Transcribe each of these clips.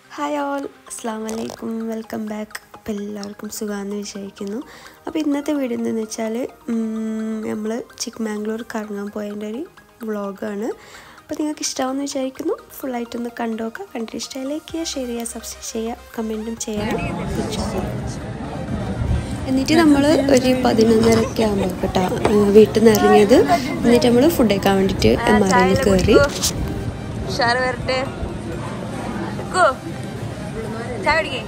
Hi all അസ്സാം വലൈക്കും welcome back അപ്പോൾ എല്ലാവർക്കും സുഖമാണെന്ന് വിചാരിക്കുന്നു അപ്പോൾ ഇന്നത്തെ വീഡിയോ എന്താണെന്ന് വെച്ചാൽ നമ്മൾ ചിക്ക്മാംഗ്ലൂർ കറങ്ങാൻ പോയതിൻ്റെ ഒരു വ്ളോഗാണ് അപ്പോൾ നിങ്ങൾക്ക് ഇഷ്ടമാവുമെന്ന് വിചാരിക്കുന്നു ഫുള്ളായിട്ടൊന്ന് കണ്ടു നോക്കുക കണ്ടിട്ട് ഇഷ്ടമായി ലൈക്ക് ചെയ്യുക ഷെയർ ചെയ്യുക സബ്സ്ക്രൈബ് ചെയ്യുക കമൻറ്റും ചെയ്യണം എന്നിട്ട് നമ്മൾ ഒരു പതിനൊന്നരയൊക്കെ ആകുമ്പോൾ കേട്ടോ വീട്ടിൽ നിന്ന് ഇറങ്ങിയത് എന്നിട്ട് നമ്മൾ ഫുഡ് കഴിക്കാൻ വേണ്ടിയിട്ട് എം ആർ ഐയിൽ കയറി ഉഷാറ് വരട്ടെ എടുക്കോ ചായ കുടിക്കേ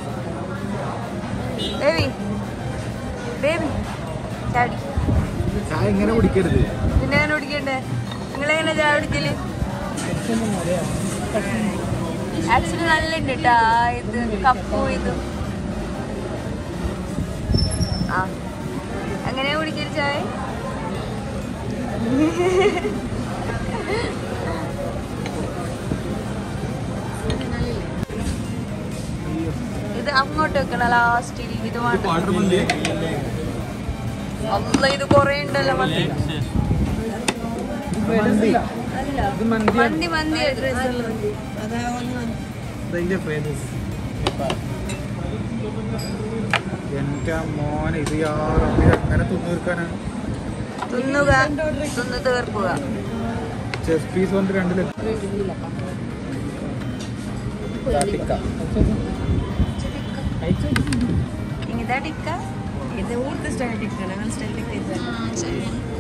ബേബി ബേബി ചായ കുടിക്ക്. ചായ ഇങ്ങനെ കുടിക്കരുത് പിന്നെ എങ്ങനെ കുടിക്കണ്ടേ നിങ്ങളെങ്ങനെ ചായ കുടിക്കല് ആക്ച്വലി നല്ല ഉണ്ട് കേട്ടാ ഇത് കപ്പും ഇതും ആ എങ്ങനെയാ കുടിക്കല് ചായ ഇത് അങ്ങോട്ട് വെക്കണ ലാസ്റ്റിൽ ഇത് വേണ്ട വാട്ടർ മന്തി അല്ല ഇത് കൊറേ ഉണ്ടല്ലോ മന്തി മന്തി ഇത് മന്തി മന്തി മന്തി അതിന്റെ ഫേമസ് എന്റെ മോനെ ഇത് യാറ് എങ്ങനെ തിന്നീർക്കാനാണ് തിന്നുക തിന്ന് തീർക്കുക ചെസ് പീസ് വന്നിട്ട് രണ്ട് ലക്ഷം ഇങ്ങിതാ ടിക്ക ഇത് ಊಟದ ಸ್ಟೈಲ್ ಟಿಕ್ಕ ನನ್ನ ಸ್ಟೈಲ್ ಟಿಕ್ಕ ಇದೆ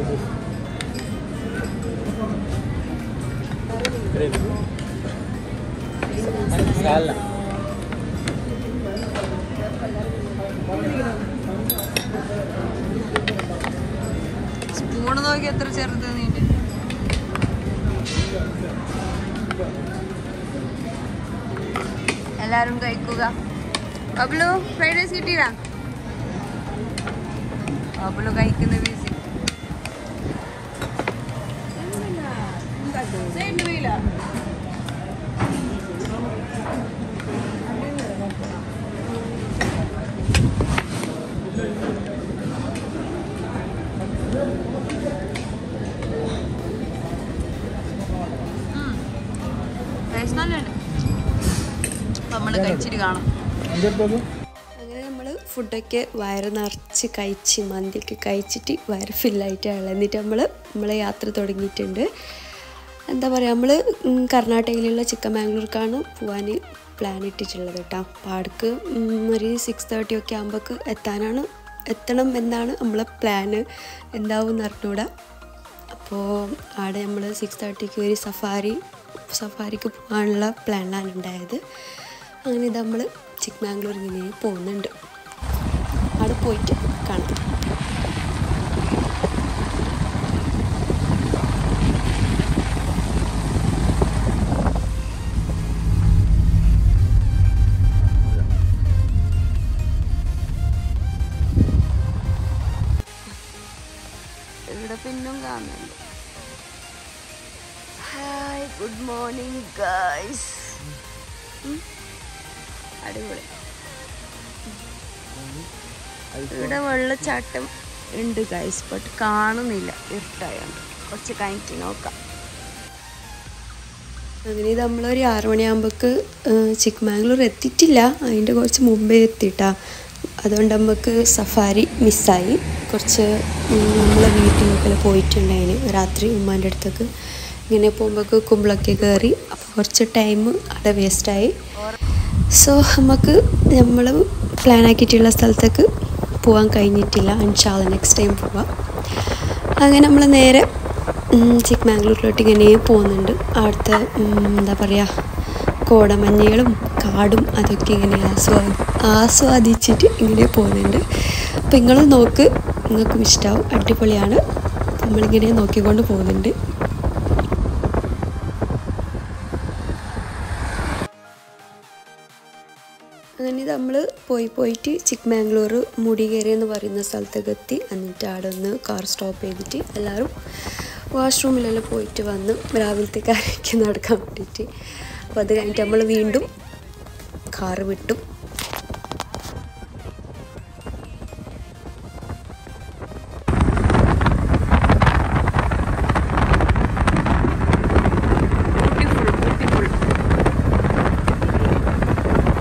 സ്പൂണ് നോക്കി എത്ര ചെറുത് നീണ്ട് എല്ലാരും കഴിക്കുക ബബ്ലു ഫ്രൈഡ് റൈസ് കിട്ടിയില്ല ബബ്ലു കഴിക്കുന്ന ബീസി റൈസ് നല്ലുണ്ട് നമ്മൾ കഴിച്ചിട്ട് കാണാം അങ്ങനെ നമ്മൾ ഫുഡൊക്കെ വയറ് നിറച്ച് കഴിച്ച് മന്തിയൊക്കെ കഴിച്ചിട്ട് വയറ് ഫില്ലായിട്ടാണ് എന്നിട്ട് നമ്മൾ നമ്മളെ യാത്ര തുടങ്ങിയിട്ടുണ്ട് എന്താ പറയുക നമ്മൾ കർണാടകയിലുള്ള ചിക്കമാംഗ്ലൂർക്കാണ് പോകാൻ പ്ലാൻ ഇട്ടിട്ടുള്ളത് കേട്ടോ അപ്പോൾ അവിടേക്ക് ഒരു സിക്സ് തേർട്ടി ഒക്കെ ആകുമ്പോൾക്ക് എത്താനാണ് എത്തണം എന്നാണ് നമ്മളെ പ്ലാന് എന്താവും എന്ന് അറിഞ്ഞൂടാ അപ്പോൾ അവിടെ നമ്മൾ സിക്സ് തേർട്ടിക്ക് ഒരു സഫാരി സഫാരിക്ക് പോകാനുള്ള പ്ലാനിലാണ് ഉണ്ടായത് അങ്ങനെ ഇത് നമ്മൾ ചിക്ക്മാംഗ്ലൂർ ഇങ്ങനെ പോകുന്നുണ്ട് അവിടെ പോയിട്ട് കാണാം ഇവിടെ പിന്നും കാണുന്നുണ്ട് ഹായ് ഗുഡ് മോർണിംഗ് ഗൈസ് അടിപൊളി ഇവിടെ വെള്ളച്ചാട്ടം ഉണ്ട് ഗൈസ് ബട്ട് കാണുന്നില്ല ഇരുട്ടായോണ്ട് കുറച്ച് കഴിഞ്ഞിട്ട് നോക്കാം അങ്ങനെ ഇത് നമ്മളൊരു ആറ് മണിയാകുമ്പോൾക്ക് ചിക്ക്മാംഗ്ലൂർ എത്തിയിട്ടില്ല അതിൻ്റെ കുറച്ച് മുമ്പേ എത്തിയിട്ടാ അതുകൊണ്ട് നമുക്ക് സഫാരി മിസ്സായി കുറച്ച് ഉം, നമ്മളെ വീട്ടിലൊക്കെ പോയിട്ടുണ്ടായിന് രാത്രി ഉമ്മാൻ്റെ അടുത്തേക്ക് ഇങ്ങനെ പോകുമ്പോൾക്ക് കുമ്പളൊക്കെ കയറി അപ്പോൾ കുറച്ച് ടൈം അവിടെ വേസ്റ്റായി സോ നമുക്ക് നമ്മൾ പ്ലാൻ ആക്കിയിട്ടുള്ള സ്ഥലത്തേക്ക് പോകാൻ കഴിഞ്ഞിട്ടില്ല ഇൻഷാല്ല നെക്സ്റ്റ് ടൈം പോവാം അങ്ങനെ നമ്മൾ നേരെ ഉം, ചിക്ക്മാംഗ്ലൂരിലോട്ട് ഇങ്ങനെ പോകുന്നുണ്ട് അവിടുത്തെ ഉം, എന്താ പറയുക കോടമഞ്ഞുകളും കാടും അതൊക്കെ ഇങ്ങനെ ആസ്വാ ആസ്വാദിച്ചിട്ട് ഇങ്ങനെ പോകുന്നുണ്ട് അപ്പോൾ നിങ്ങൾ നോക്ക് നിങ്ങൾക്കും ഇഷ്ടമാവും അടിപൊളിയാണ് നമ്മളിങ്ങനെ നോക്കിക്കൊണ്ട് പോകുന്നുണ്ട് അങ്ങനെ നമ്മൾ പോയി പോയിട്ട് ചിക്ക്മാംഗ്ലൂർ മുടികേരി എന്ന് പറയുന്ന സ്ഥലത്തേക്ക് എത്തി എന്നിട്ട് അവിടെ ഒന്ന് കാർ സ്റ്റോപ്പ് ചെയ്തിട്ട് എല്ലാവരും വാഷ്റൂമിലെല്ലാം പോയിട്ട് വന്ന് രാവിലത്തെ കാര്യമൊക്കെ നടക്കാൻ വേണ്ടിയിട്ട് അപ്പോൾ അത് കഴിഞ്ഞിട്ട് നമ്മൾ വീണ്ടും കാറ് വിട്ടു ബ്യൂട്ടിഫുൾ ബ്യൂട്ടിഫുൾ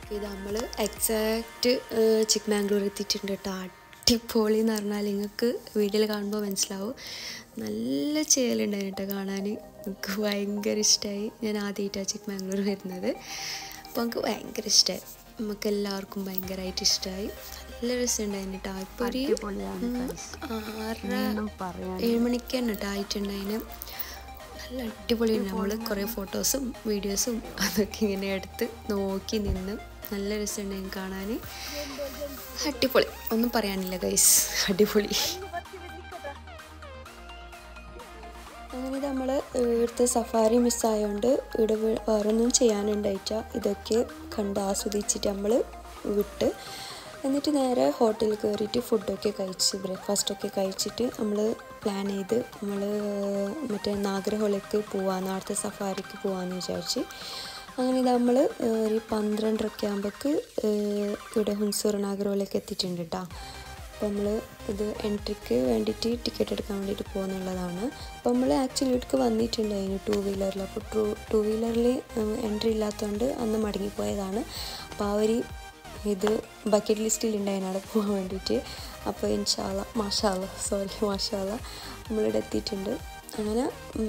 ഇത് നമ്മൾ എക്സാക്റ്റ് ചിക്ക്മാംഗ്ലൂർ എത്തിയിട്ടുണ്ട് കേട്ടോ അടിപൊളി എന്ന് പറഞ്ഞാൽ നിങ്ങൾക്ക് വീഡിയോയിൽ കാണുമ്പോൾ മനസ്സിലാവും നല്ല ചേലുണ്ടായിരുന്നു കേട്ടോ കാണാൻ എനിക്ക് ഭയങ്കര ഇഷ്ടമായി ഞാൻ ആദ്യമായിട്ടാണ് ചിക്ക്മാംഗ്ലൂർ വരുന്നത് അപ്പോൾ എനിക്ക് ഭയങ്കര ഇഷ്ടമായി നമുക്ക് എല്ലാവർക്കും ഭയങ്കരമായിട്ട് ഇഷ്ടമായി നല്ല രസമുണ്ടായിരുന്നു കേട്ടോ ഇപ്പോൾ ഒരു അടിപൊളിയാണ് ഉം, guys. ആറര ഒന്നും പറയാൻ ഏഴ് മണിക്ക് തന്നെ കേട്ടോ ആയിട്ടുണ്ടായിന് നല്ല അടിപൊളിയാണ് നമ്മൾ കുറേ ഫോട്ടോസും വീഡിയോസും അതൊക്കെ ഇങ്ങനെ എടുത്ത് നോക്കി നിന്ന് നല്ല രസമുണ്ടായിരുന്നു കാണാൻ അടിപൊളി ഒന്നും പറയാനില്ല ഗൈസ് അടിപൊളി അങ്ങനെ നമ്മൾ ഇവിടുത്തെ സഫാരി മിസ്സായതുകൊണ്ട് ഇവിടെ വേ- വേറൊന്നും ചെയ്യാനുണ്ടായിട്ട ഇതൊക്കെ കണ്ട് ആസ്വദിച്ചിട്ട് നമ്മൾ വിട്ട് എന്നിട്ട് നേരെ ഹോട്ടലിൽ കയറിയിട്ട് ഫുഡൊക്കെ കഴിച്ച് ബ്രേക്ക്ഫാസ്റ്റൊക്കെ കഴിച്ചിട്ട് നമ്മൾ പ്ലാൻ ചെയ്ത് നമ്മൾ മറ്റേ നാഗരഹോളയ്ക്ക് പോവാന്ന് അവിടുത്തെ സഫാരിക്ക് പോവാന്ന് വിചാരിച്ച് അങ്ങനെ നമ്മൾ ഒരു പന്ത്രണ്ടരൊക്കെ ആകുമ്പോൾക്ക് ഇവിടെ ഹുൻസൂർ നാഗരഹോളയ്ക്ക് എത്തിയിട്ടുണ്ട് കേട്ടോ അപ്പോൾ നമ്മൾ ഇത് എൻട്രിക്ക് വേണ്ടിയിട്ട് ടിക്കറ്റ് എടുക്കാൻ വേണ്ടിയിട്ട് പോകുന്നുള്ളതാണ് അപ്പോൾ നമ്മൾ ആക്ച്വലി ഇവിടേക്ക് വന്നിട്ടുണ്ടായിരുന്നു ടൂ വീലറിൽ അപ്പോൾ ടൂ ടൂ വീലറിൽ എൻട്രി ഇല്ലാത്തതുകൊണ്ട് അന്ന് മടങ്ങിപ്പോയതാണ് അപ്പോൾ ആ ഒരു ഇത് ബക്കറ്റ് ലിസ്റ്റിൽ ഉണ്ടായിരുന്നു അവിടെ പോകാൻ വേണ്ടിയിട്ട് അപ്പോൾ ഇൻഷാല്ല മാഷാല്ല സോറി മാഷാല്ല നമ്മളിവിടെ എത്തിയിട്ടുണ്ട് അങ്ങനെ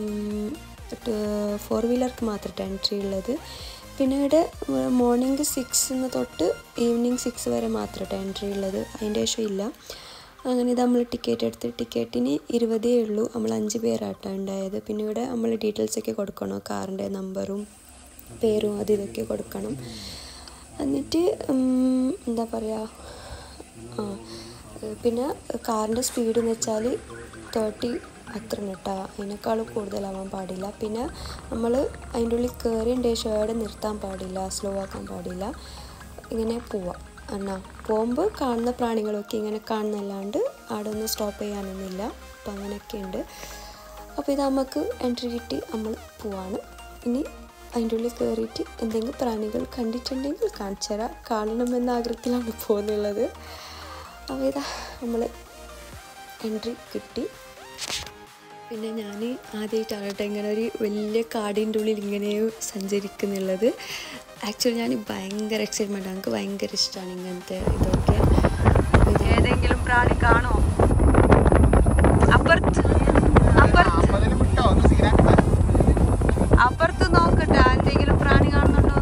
ഫോർ വീലർക്ക് മാത്രമായിട്ട് എൻട്രി ഉള്ളത് പിന്നെ ഇവിടെ മോർണിംഗ് സിക്സിന്ന് തൊട്ട് ഈവനിങ് സിക്സ് വരെ മാത്രമായിട്ട് എൻട്രി ഉള്ളത് അതിൻ്റെ ശേഷം ഇല്ല അങ്ങനെ ഇത് നമ്മൾ ടിക്കറ്റ് എടുത്ത് ടിക്കറ്റിന് ഇരുപതേ ഉള്ളൂ നമ്മൾ അഞ്ച് പേരാട്ടോ ഉണ്ടായത് പിന്നെ ഇവിടെ നമ്മൾ ഡീറ്റെയിൽസ് ഒക്കെ കൊടുക്കണം കാറിൻ്റെ നമ്പറും പേരും അത് ഇതൊക്കെ കൊടുക്കണം എന്നിട്ട് ഉം, എന്താ പറയുക ആ ഏഹ് പിന്നെ കാറിൻ്റെ സ്പീഡ് എന്ന് വെച്ചാൽ തേർട്ടി അത്ര കേട്ടോ അതിനേക്കാൾ കൂടുതലാവാൻ പാടില്ല പിന്നെ നമ്മൾ അതിൻ്റെ ഉള്ളിൽ കയറിൻ്റെ ഷേഡ് നിർത്താൻ പാടില്ല സ്ലോ ആക്കാൻ പാടില്ല ഇങ്ങനെ പോവാം എന്നാ പോകുമ്പോൾ കാണുന്ന പ്രാണികളൊക്കെ ഇങ്ങനെ കാണുന്നല്ലാണ്ട് അവിടെ ഒന്നും സ്റ്റോപ്പ് ചെയ്യാനൊന്നുമില്ല അപ്പം അങ്ങനെയൊക്കെ ഉണ്ട് അപ്പോൾ ഇത് നമുക്ക് എൻട്രി കിട്ടി നമ്മൾ പോവാണ് ഇനി അതിൻ്റെ ഉള്ളിൽ കയറിയിട്ട് എന്തെങ്കിലും പ്രാണികൾ കണ്ടിട്ടുണ്ടെങ്കിൽ കാണിച്ചു തരാം കാണണമെന്ന ആഗ്രഹത്തിലാണ് പോകുന്നുള്ളത് അപ്പോൾ ഇതാ നമ്മൾ എൻട്രി കിട്ടി പിന്നെ ഞാൻ ആദ്യമായിട്ടാണ് കേട്ടോ ഇങ്ങനെ ഒരു വലിയ കാടിൻ്റെ ഉള്ളിൽ ഇങ്ങനെ സഞ്ചരിക്കുന്നുള്ളത് ആക്ച്വലി ഞാൻ ഭയങ്കര എക്സൈറ്റ്മെൻറ്റ് എനിക്ക് ഭയങ്കര ഇഷ്ടമാണ് ഇങ്ങനത്തെ ഇതൊക്കെ അപ്പോൾ ഇത് ഏതെങ്കിലും പ്രാണി കാണോ അപ്പുറത്ത് അപ്പുറത്ത് അതിൽ വിട്ടോ ഒന്ന് സീനാക്കണ്ട അപ്പുറത്ത് നോക്കട്ടെ എന്തെങ്കിലും പ്രാണി കാണുന്നുണ്ടോ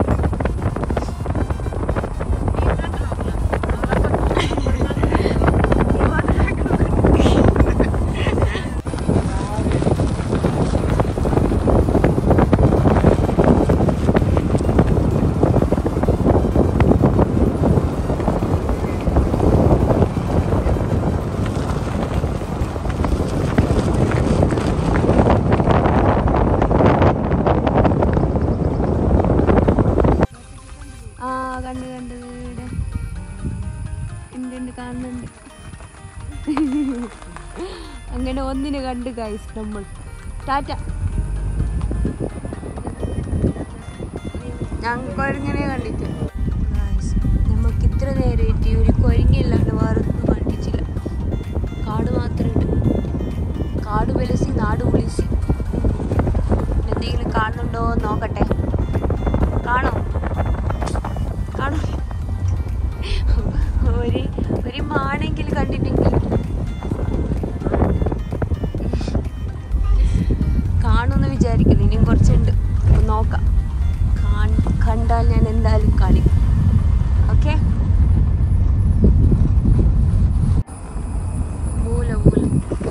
ആ കണ്ട് കണ്ട് ഇവിടെ ഉണ്ട് ഉണ്ട് കാണുന്നുണ്ട് അങ്ങനെ ഒന്നിനെ കണ്ട് ഗൈസ് നമ്മൾ ടാറ്റ ഞങ്ങൾ കൊരങ്ങനെ കണ്ടിട്ട് ഗൈസ് നമുക്ക് ഇത്ര നേരമായിട്ട് ഒരു കൊരങ്ങില്ലാണ്ട് വേറെ ഒന്നും കണ്ടിട്ടില്ല കാട് മാത്രമേ ഉണ്ട് കാട് വെലസി നാട് വിളിസി എന്തെങ്കിലും കാണുന്നുണ്ടോ എന്ന് നോക്കട്ടെ കാണോ കാണോ ഒരു ഒരു മാണെങ്കിൽ കണ്ടിട്ടെങ്കിൽ കാണുമെന്ന് വിചാരിക്കുന്നു ഇനിയും കുറച്ചുണ്ട് അപ്പൊ നോക്കാം കാൺ- കണ്ടാൽ ഞാൻ എന്തായാലും കാണിക്കും ഓക്കെ മൂല മൂല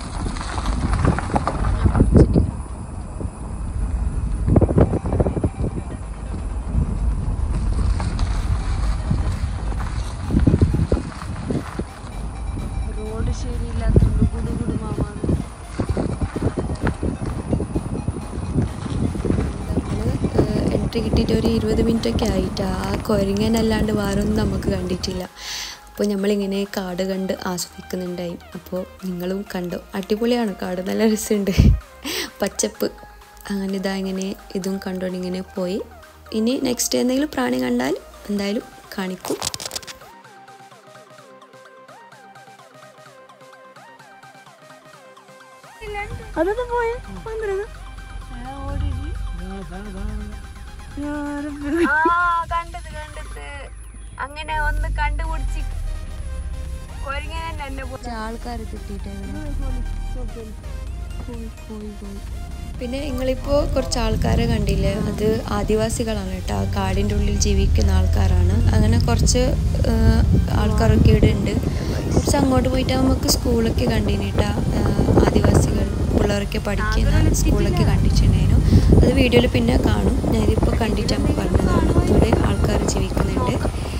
ഞാൻ കുറച്ചിട്ട് റോഡ് ശരിയില്ലാത്തതുകൊണ്ട് ഗുഡുഗുഡു മാമാന്ന് എൻട്രി കിട്ടിയിട്ട് ഒരു ഇരുപത് മിനിറ്റ് ഒക്കെ ആയിട്ട് ആ കുരങ്ങനല്ലാണ്ട് വേറൊന്നും നമുക്ക് കണ്ടിട്ടില്ല അപ്പോൾ നമ്മളിങ്ങനെ കാട് കണ്ട് ആസ്വദിക്കുന്നുണ്ടായി അപ്പോൾ നിങ്ങളും കണ്ടു അടിപൊളിയാണ് കാട് നല്ല രസമുണ്ട് പച്ചപ്പ് അങ്ങനെ ഇതാ ഇങ്ങനെ ഇതും കണ്ടുകൊണ്ട് ഇങ്ങനെ പോയി ഇനി നെക്സ്റ്റ് എന്തെങ്കിലും പ്രാണി കണ്ടാൽ എന്തായാലും കാണിക്കും അതൊക്കെ പോയി ആ കണ്ടത് കണ്ടത് അങ്ങനെ ഒന്ന് കണ്ടുപിടിച്ച് കൊരങ്ങനെ തന്നെ ആൾക്കാർ കിട്ടിയിട്ട് പോയി പോയി പോയി പിന്നെ നിങ്ങളിപ്പോൾ കുറച്ച് ആൾക്കാരെ കണ്ടില്ലേ അത് ആദിവാസികളാണ് കേട്ടോ കാടിൻ്റെ ഉള്ളിൽ ജീവിക്കുന്ന ആൾക്കാരാണ് അങ്ങനെ കുറച്ച് ആ, ആൾക്കാരൊക്കെ ഇവിടെ ഉണ്ട് കുറച്ച് അങ്ങോട്ട് പോയിട്ട് നമുക്ക് സ്കൂളൊക്കെ കണ്ടിന് കേട്ടോ ആദിവാസികൾ പിള്ളേരൊക്കെ പഠിക്കുന്ന സ്കൂളൊക്കെ കണ്ടിട്ടുണ്ടായിരുന്നു അത് വീഡിയോയിൽ പിന്നെ കാണും ഞാനിതിപ്പോൾ കണ്ടിട്ട് അമ്മ പറഞ്ഞതാണ് ഇവിടെ ആൾക്കാർ ജീവിക്കുന്നുണ്ട്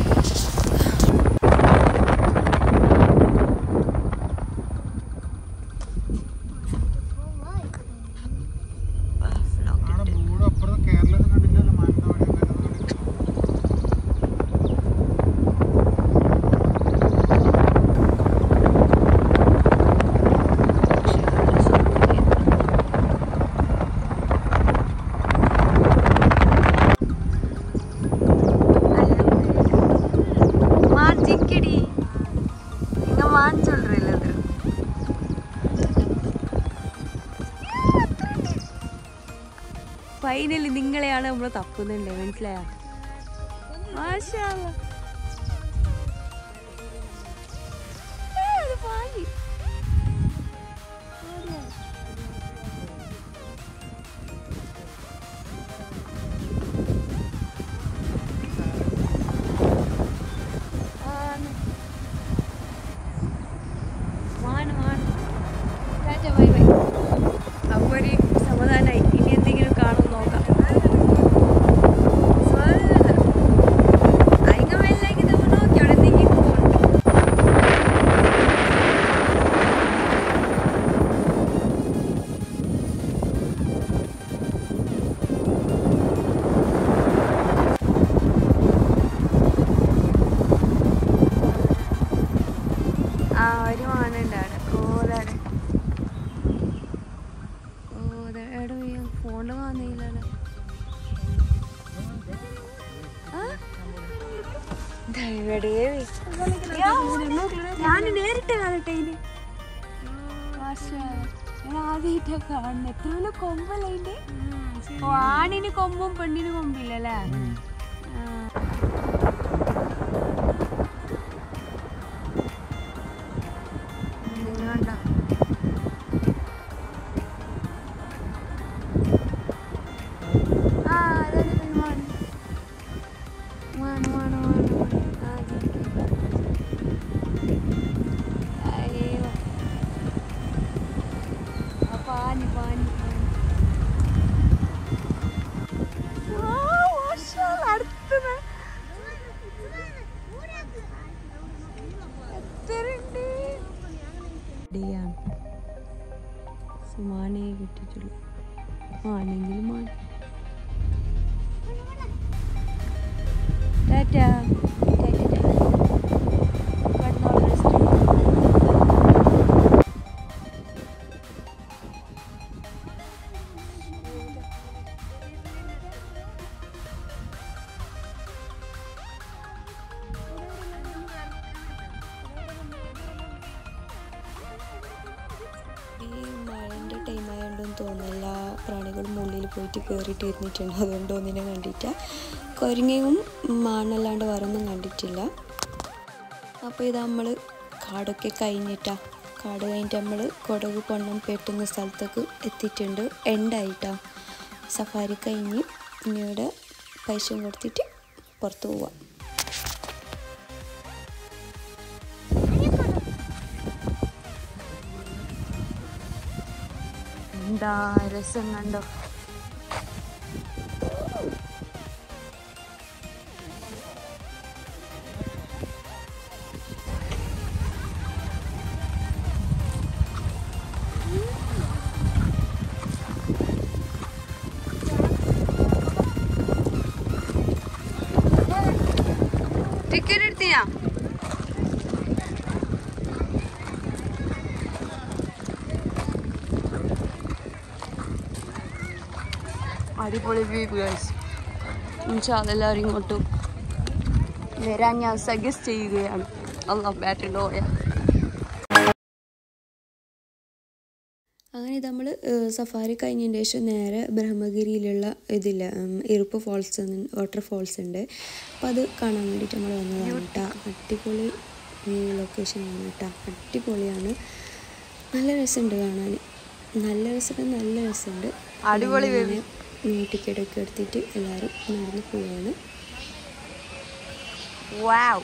ആടെ ബോർഡ് അപ്പുറത്ത് കേരളത്തിൽ കണ്ടില്ലല്ലോ മാനന്തവാടി അങ്ങനെ കണ്ടില്ല மான் சிக்கடி எங்க மான் சொல்றீல்ல அது ഫൈനലി നിങ്ങളെയാണ് നമ്മൾ തപ്പുന്നുണ്ട് മനസ്സിലായോ മാഷാ അല്ലാ. ഏ, അത് പാഞ്ഞി. ആണ്. വാണ്, വാണ്. Tata, bye, bye. അപ്പൊ ഒരു സമാധാനായി ഇനി എന്തെങ്കിലും കാണും നോക്കാം സ്വതല്ല. അയിങ്ങ മേലേക്ക് നമ്മൾ നോക്കി അവിടെ എന്തെങ്കിലും പോകുന്നുണ്ട് ആ ഒരു മാനുണ്ട് അവിടെ ഓതാണ് ഓ ദേ എവിടെ പോയി ഫോണിൽ കാണുന്നില്ലല്ലോ ഞാൻ നേരിട്ട് കാണട്ടെ ഇതിന് ഞാൻ ആദ്യമായിട്ടാ കാണുന്നത് എത്ര വലിയ കൊമ്പല്ല അതിന്റെ ഓ ആണിന് കൊമ്പും പെണ്ണിന് കൊമ്പില്ലല്ലേ ആ. ഇത് കണ്ടോ? ആ, അതാണ് ഇത് മാൻ. മാൻ, മാൻ, മാൻ, മാൻ. ആ, ഇതിരിക്ക്. അയ്യോ. ആ, പാനി, പാനി, പാനി. ആ, മാഷാ, അടുത്തുന്ന്. എത്രയുണ്ട്? ഇവിടെയാണ്. സുമാനേ കിട്ടിയിട്ടുള്ളൂ ആണെങ്കിലും മാൻ ടാറ്റ ടാറ്റ ടാറ്റ കിടന്നോളൂ rest എടുക്ക്. ഈ മഴൻ്റെ ടൈം ആയതുകൊണ്ടൊന്നും തോന്നുന്നില്ല പ്രാണികളും ഉള്ളിൽ പോയിട്ട് കയറിയിട്ട് ഇരുന്നിട്ടുണ്ട് അതുകൊണ്ട് ഒന്നിനെ കണ്ടിട്ട് കുരങ്ങയും മാനല്ലാണ്ട് വേറൊന്നും കണ്ടിട്ടില്ല അപ്പോൾ ഇത് നമ്മൾ കാടൊക്കെ കഴിഞ്ഞിട്ടാ കാട് കഴിഞ്ഞിട്ട് നമ്മൾ കൊടക് പൊണ്ണം പെട്ടുന്ന സ്ഥലത്തേക്ക് എത്തിയിട്ടുണ്ട് എൻഡായിട്ടാ സഫാരി കഴിഞ്ഞ് ഇനി ഇവിടെ പൈസയും കൊടുത്തിട്ട് പുറത്ത് പോവാം എന്താ രസം കണ്ടോ ടിക്കറ്റ് എടുത്തിനാ അടിപൊളി വ്യൂ ഗൈസ് ഇൻഷാല്ല എല്ലാവരും ഇങ്ങോട്ടും വരാൻ ഞാൻ സജസ്റ്റ് ചെയ്യുകയാണ് അല്ല ബാറ്ററി ലോയ അങ്ങനെ നമ്മൾ സഫാരി കഴിഞ്ഞതിന് ശേഷം നേരെ ബ്രഹ്മഗിരിയിലുള്ള ഇതില്ല ഇറുപ്പ് ഫോൾസ് വാട്ടർ ഫോൾസ് ഉണ്ട് അപ്പോൾ അത് കാണാൻ വേണ്ടിയിട്ട് നമ്മൾ വന്നതാണ് കേട്ടോ അടിപൊളി ലൊക്കേഷനാണ് കേട്ടോ അടിപൊളിയാണ് നല്ല രസമുണ്ട് കാണാൻ നല്ല രസം നല്ല രസമുണ്ട് അടിപൊളി ടിക്കറ്റ് ഒക്കെ എടുത്തിട്ട് എല്ലാവരും നടന്ന് പോവാണ് വാവ്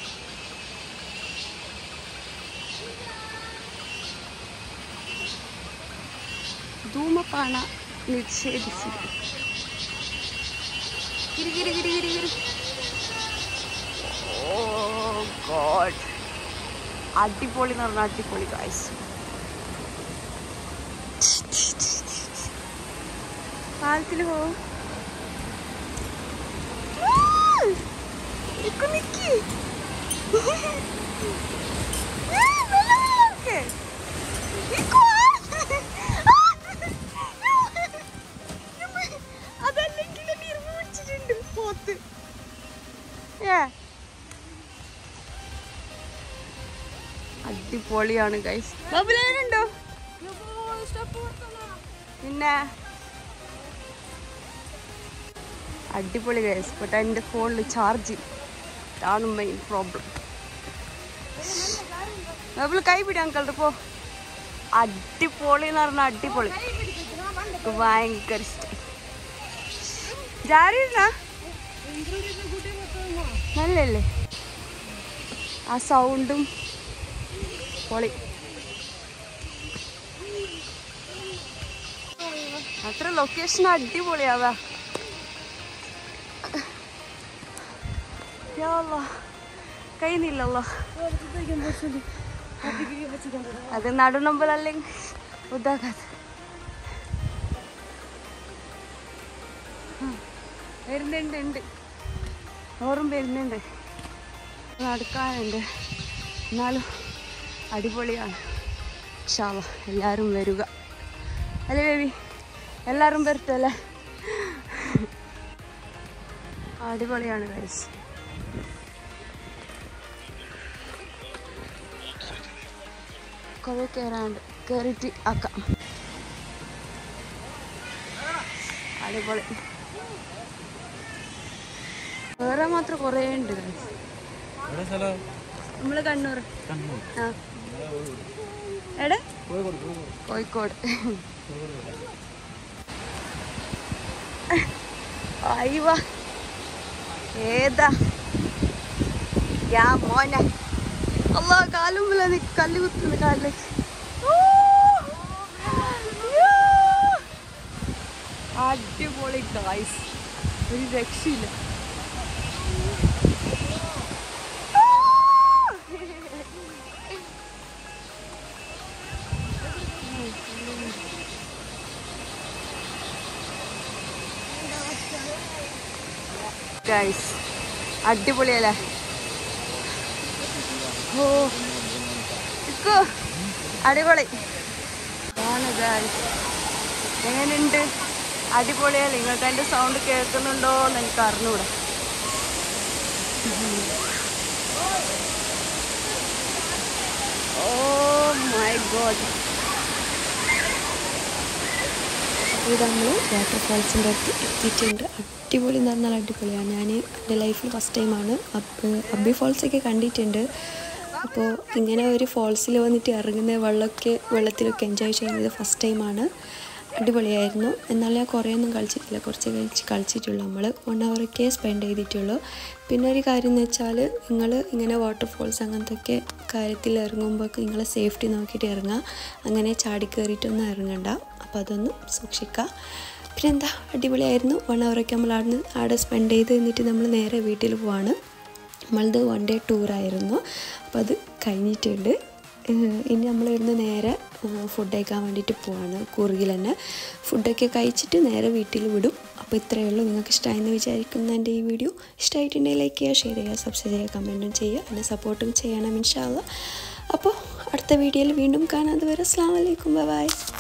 ധൂമപാന നിഷേധിച്ചത് ഗിരി ഗിരി ഗിരി ഗിരി ഗിരി ഓ ഗോഡ് അടിപൊളി എന്ന് പറഞ്ഞാൽ അടിപൊളി കാഴ്ച പാലത്തിൽ പോവും നിക്ക് നിക്ക് അതല്ലെങ്കിൽ നീർന്ന് പിടിച്ചിട്ടുണ്ട് പോത്ത് ഏ അടിപൊളിയാണ് ഗൈസ് ബബുലേനുണ്ടോ പിന്നെ അടിപൊളി ഗൈസ് ബട്ട് എൻ്റെ ഫോണിൽ ചാർജ് ആണ് മെയിൻ പ്രോബ്ലം ബബിൾ കൈ പിടി അങ്കളുടെ പോ അടിപൊളി എന്ന് പറഞ്ഞാൽ അടിപൊളി എനിക്ക് ഭയങ്കര ഇഷ്ടം ജാരിയിരുന്നാ നല്ലല്ലേ ആ സൗണ്ടും പൊളി അത്ര ലൊക്കേഷൻ അടിപൊളിയാവാ കഴിയുന്നില്ലല്ലോ അത് നടുനമ്പലല്ലെങ്കിൽ ഉദ്ധാകാത് വരുന്നുണ്ട് ഉണ്ട് ഓറും വരുന്നുണ്ട് നടക്കാനുണ്ട് എന്നാലും അടിപൊളിയാണ് ഷാവ എല്ലാവരും വരിക അല്ലേ ബേബി എല്ലാവരും വരട്ടല്ലേ അടിപൊളിയാണ് ഗൈസ് കുറേ കയറാണ്ട് കയറിയിട്ട് ആക്കാം അടിപൊളി വേറെ മാത്രം കുറേ ഉണ്ട് guys. നമ്മള് കണ്ണൂർ ആ എടെ കോഴിക്കോട് അയ്യവ ഏതാ യാ മോനെ അല്ലാ കാലും പോലെ നീ കല്ല് കുത്തുന്നു കാലിലേക്ക് ഊ! യ്യോ! അടിപൊളി ഗായ്സ് ഒരു രക്ഷയില്ല ഗൈസ് അടിപൊളിയല്ലേ ഓ ഇക്കോ അടിപൊളി ആണ് ഗൈസ് എങ്ങനെയുണ്ട് അടിപൊളിയല്ലേ നിങ്ങൾക്ക് അതിൻ്റെ സൗണ്ട് കേൾക്കുന്നുണ്ടോ എന്ന് എനിക്ക് അറിഞ്ഞൂടാ ഓ മൈ ഗോഡ് ഇത് നമ്മൾ വാട്ടർഫാൾസിൻ്റെ അടുത്ത് എത്തിയിട്ടുണ്ട് അടിപൊളി എന്ന് പറഞ്ഞാൽ അടിപൊളിയാണ് ഞാൻ എൻ്റെ ലൈഫിൽ ഫസ്റ്റ് ടൈമാണ് അബ്ബി ഫാൾസൊക്കെ കണ്ടിട്ടുണ്ട് അപ്പോൾ ഇങ്ങനെ ഒരു ഫോൾസിൽ വന്നിട്ട് ഇറങ്ങുന്ന വെള്ളമൊക്കെ വെള്ളത്തിലൊക്കെ എൻജോയ് ചെയ്യുന്നത് ഫസ്റ്റ് ടൈമാണ് അടിപൊളിയായിരുന്നു എന്നാൽ ഞാൻ കുറേയൊന്നും കളിച്ചിട്ടില്ല കുറച്ച് കഴിച്ച് കളിച്ചിട്ടുള്ളൂ നമ്മൾ വൺ അവറൊക്കെ സ്പെൻഡ് ചെയ്തിട്ടുള്ളൂ പിന്നെ ഒരു കാര്യം എന്ന് വെച്ചാൽ നിങ്ങൾ ഇങ്ങനെ വാട്ടർഫോൾസ് അങ്ങനത്തെ കാര്യത്തിൽ ഇറങ്ങുമ്പോൾ നിങ്ങൾ സേഫ്റ്റി നോക്കിയിട്ട് ഇറങ്ങുക അങ്ങനെ ചാടി കയറിയിട്ടൊന്നും ഇറങ്ങണ്ട അപ്പോൾ അതൊന്ന് സൂക്ഷിക്കുക പിന്നെന്താ അടിപൊളിയായിരുന്നു വൺ അവറൊക്കെ നമ്മൾ അവിടെ അവിടെ സ്പെൻഡ് ചെയ്ത് എന്നിട്ട് നമ്മൾ നേരെ വീട്ടിൽ പോവാണ് നമ്മളത് വൺ ഡേ ടൂറായിരുന്നു അപ്പോൾ അത് കഴിഞ്ഞിട്ടുണ്ട് ഏഹ് ഇനി നമ്മൾ ഇവിടുന്ന് നേരെ ഫുഡ് കഴിക്കാൻ വേണ്ടിയിട്ട് പോവാണ് കൂർഗിൽ തന്നെ ഫുഡൊക്കെ കഴിച്ചിട്ട് നേരെ വീട്ടിൽ വിടും അപ്പോൾ ഇത്രയേ ഉള്ളൂ നിങ്ങൾക്ക് ഇഷ്ടമായെന്ന് വിചാരിക്കുന്ന എൻ്റെ ഈ വീഡിയോ ഇഷ്ടമായിട്ടുണ്ടെങ്കിൽ ലൈക്ക് ചെയ്യുക ഷെയർ ചെയ്യുക സബ്സ്ക്രൈബ് ചെയ്യുക കമൻറ്റും ചെയ്യുക എന്നെ സപ്പോർട്ടും ചെയ്യണം ഇൻഷാല്ല അപ്പോൾ അടുത്ത വീഡിയോയിൽ വീണ്ടും കാണാം അതുവരെ അസ്സാം വലൈക്കും ബൈ